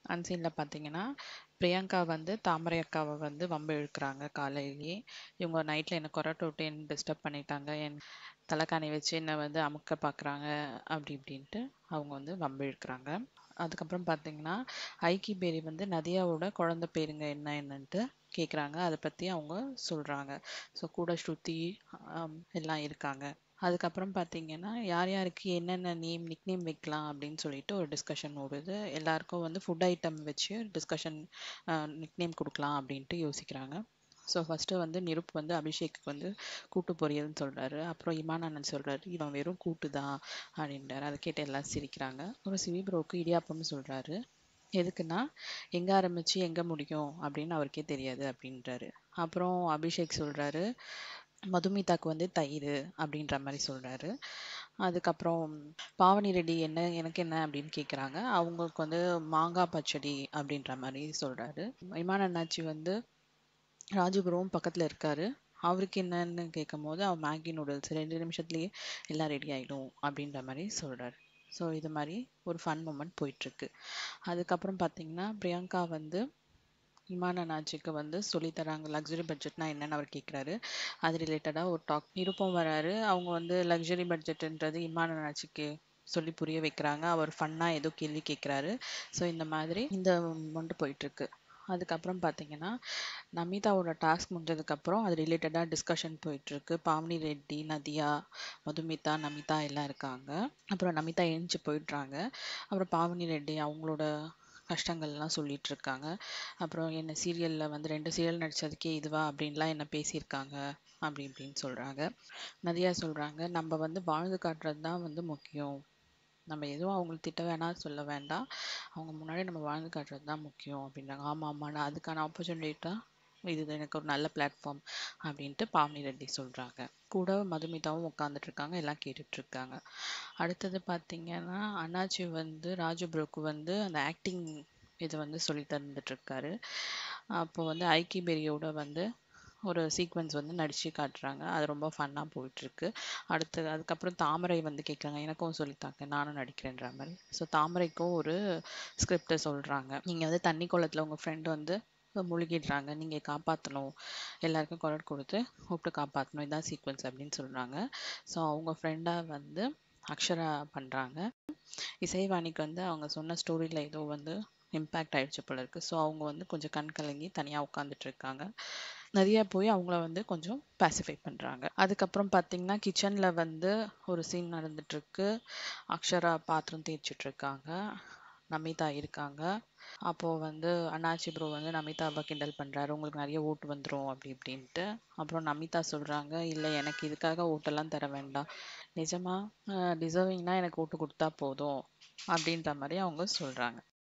அன்சீனில் பார்த்தீங்கன்னா பிரியங்கா வந்து தாமரை அக்காவை வந்து வம்பு இழுக்கிறாங்க காலையிலேயே இவங்க நைட்டில் என்னை கொரட்டை விட்டு என்ன டிஸ்டர்ப் பண்ணிட்டாங்க என் தலைக்காணி வச்சு என்னை வந்து அமுக்க பார்க்குறாங்க அப்படி இப்படின்ட்டு அவங்க வந்து வம்பு இழுக்கிறாங்க அதுக்கப்புறம் பார்த்தீங்கன்னா ஐக்கி பேரி வந்து நதியாவோட குழந்தை பேருங்க என்ன என்னன்ட்டு கேட்குறாங்க அதை பற்றி அவங்க சொல்கிறாங்க ஸோ கூட ஸ்ருதி ஆம், எல்லாம் இருக்காங்க அதுக்கப்புறம் பார்த்தீங்கன்னா யார் யாருக்கு என்னென்ன நேம் நிக்நேம் வைக்கலாம் அப்படின்னு சொல்லிட்டு ஒரு டிஸ்கஷன் ஓடுது எல்லாருக்கும் வந்து ஃபுட் ஐட்டம் வச்சு டிஸ்கஷன் நிக்நேம் கொடுக்கலாம் அப்படின்ட்டு யோசிக்கிறாங்க ஸோ ஃபஸ்ட்டு வந்து நிருப் வந்து அபிஷேக்கு வந்து கூட்டு பொரியல்னு சொல்கிறாரு அப்புறம் இமானந்தன் சொல்கிறாரு இவன் வெறும் கூட்டு தான் அப்படின்றாரு அதை கேட்டு எல்லாம் சிரிக்கிறாங்க அப்புறம் சிவி ப்ரோக்கு இடியாப்பம்னு சொல்கிறாரு எதுக்குன்னா எங்கே ஆரம்பிச்சு எங்கே முடியும் அப்படின்னு அவருக்கே தெரியாது அப்படின்றாரு அப்புறம் அபிஷேக் சொல்கிறாரு மதுமிதாக்கு வந்து தயிர் அப்படின்ற மாதிரி சொல்கிறாரு அதுக்கப்புறம் பாவனி ரெட்டி என்ன எனக்கு என்ன அப்படின்னு கேட்குறாங்க அவங்களுக்கு வந்து மாங்காய் பச்சடி அப்படின்ற மாதிரி சொல்கிறாரு இமான் அண்ணாச்சி வந்து ராஜபுரம் பக்கத்தில் இருக்காரு அவருக்கு என்னன்னு கேட்கும் போது அவர் மேகி நூடுல்ஸ் ரெண்டு நிமிஷத்துலேயே எல்லாம் ரெடி ஆகிடும் அப்படின்ற மாதிரி சொல்கிறாரு ஸோ இது மாதிரி ஒரு ஃபன் மூமெண்ட் போயிட்டுருக்கு அதுக்கப்புறம் பார்த்தீங்கன்னா பிரியங்கா வந்து இமான் அண்ணாச்சிக்கு வந்து சொல்லித் தராங்க லக்ஸுரி பட்ஜெட்னா என்னன்னு அவர் கேட்குறாரு அது ரிலேட்டடாக ஒரு டாக் நிருப்பம் வராரு அவங்க வந்து லக்ஸுரி பட்ஜெட்டுன்றது இமான் அண்ணாச்சிக்கு சொல்லி புரிய வைக்கிறாங்க அவர் ஃபன்னாக ஏதோ கேள்வி கேட்குறாரு ஸோ இந்த மாதிரி இந்த மொண்டு போயிட்டுருக்கு அதுக்கப்புறம் பார்த்தீங்கன்னா நமிதாவோட டாஸ்க் முடிஞ்சதுக்கப்புறம் அது ரிலேட்டடாக டிஸ்கஷன் போயிட்டுருக்கு பாவனி ரெட்டி நதியா மதுமிதா நமிதா எல்லாம் இருக்காங்க அப்புறம் நமிதா எழுந்துச்சு போயிடுறாங்க அப்புறம் பாவனி ரெட்டி அவங்களோட கஷ்டங்கள்லாம் சொல்லிட்டு இருக்காங்க அப்புறம் என்ன சீரியலில் வந்து ரெண்டு சீரியல் நடித்ததுக்கே இதுவா அப்படின்லாம் என்ன பேசியிருக்காங்க அப்படி இப்படின்னு சொல்கிறாங்க நதியா சொல்கிறாங்க நம்ம வந்து வாழ்ந்து காட்டுறது தான் வந்து முக்கியம் நம்ம எதுவும் அவங்களுக்கு திட்ட வேணாம் சொல்ல வேண்டாம் அவங்க முன்னாடி நம்ம வாழ்ந்து காட்டுறது தான் முக்கியம் அப்படின்றாங்க ஆமாம் ஆமாம் நான் அதுக்கான ஆப்பர்ச்சுனிட்டாக இது எனக்கு ஒரு நல்ல பிளாட்ஃபார்ம் அப்படின்ட்டு பாவனி ரெட்டி சொல்கிறாங்க கூட மதுமிதாவும் உட்காந்துட்டு இருக்காங்க எல்லாம் கேட்டுட்டு இருக்காங்க அடுத்தது பார்த்தீங்கன்னா அண்ணாச்சி வந்து ராஜு ப்ரோக்கு வந்து அந்த ஆக்டிங் இது வந்து சொல்லி தந்துட்டு இருக்காரு அப்போ வந்து ஐக்கி பெரியோட வந்து ஒரு சீக்வன்ஸ் வந்து நடிச்சு காட்டுறாங்க அது ரொம்ப ஃபன்னாக போயிட்டுருக்கு அடுத்து அதுக்கப்புறம் தாமரை வந்து கேட்குறாங்க எனக்கும் சொல்லித்தாங்க நானும் நடிக்கிறேன்ற மாதிரி ஸோ தாமரைக்கும் ஒரு ஸ்கிரிப்டை சொல்கிறாங்க நீங்கள் வந்து தண்ணி குளத்தில் உங்கள் ஃப்ரெண்டு வந்து முழுகிடுறாங்க நீங்கள் காப்பாற்றணும் எல்லாருக்கும் குரல் கொடுத்து கூப்பிட்டு காப்பாற்றணும் இதான் சீக்வன்ஸ் அப்படின்னு சொல்கிறாங்க ஸோ அவங்க ஃப்ரெண்டாக வந்து அக்ஷரா பண்ணுறாங்க இசைவாணிக்கு வந்து அவங்க சொன்ன ஸ்டோரியில் ஏதோ வந்து இம்பேக்ட் ஆயிடுச்சு போல இருக்கு ஸோ அவங்க வந்து கொஞ்சம் கண் கலங்கி தனியாக உட்காந்துட்டு இருக்காங்க நிறைய போய் அவங்கள வந்து கொஞ்சம் பேசிஃபை பண்ணுறாங்க அதுக்கப்புறம் பார்த்தீங்கன்னா கிச்சனில் வந்து ஒரு சீன் நடந்துட்டுருக்கு அக்ஷரா பாத்திரம் தேய்ச்சிட்டு இருக்காங்க நமிதா இருக்காங்க அப்போது வந்து அண்ணாச்சி ப்ரோ வந்து நமிதாவை கிண்டல் பண்ணுறாரு உங்களுக்கு நிறைய ஓட்டு வந்துடும் அப்படி இப்படின்ட்டு அப்புறம் நமிதா சொல்கிறாங்க இல்லை எனக்கு இதுக்காக ஓட்டெல்லாம் தர வேண்டாம் நிஜமாக டிசர்விங்னா எனக்கு ஓட்டு கொடுத்தா போதும் அப்படின்ற மாதிரி அவங்க சொல்கிறாங்க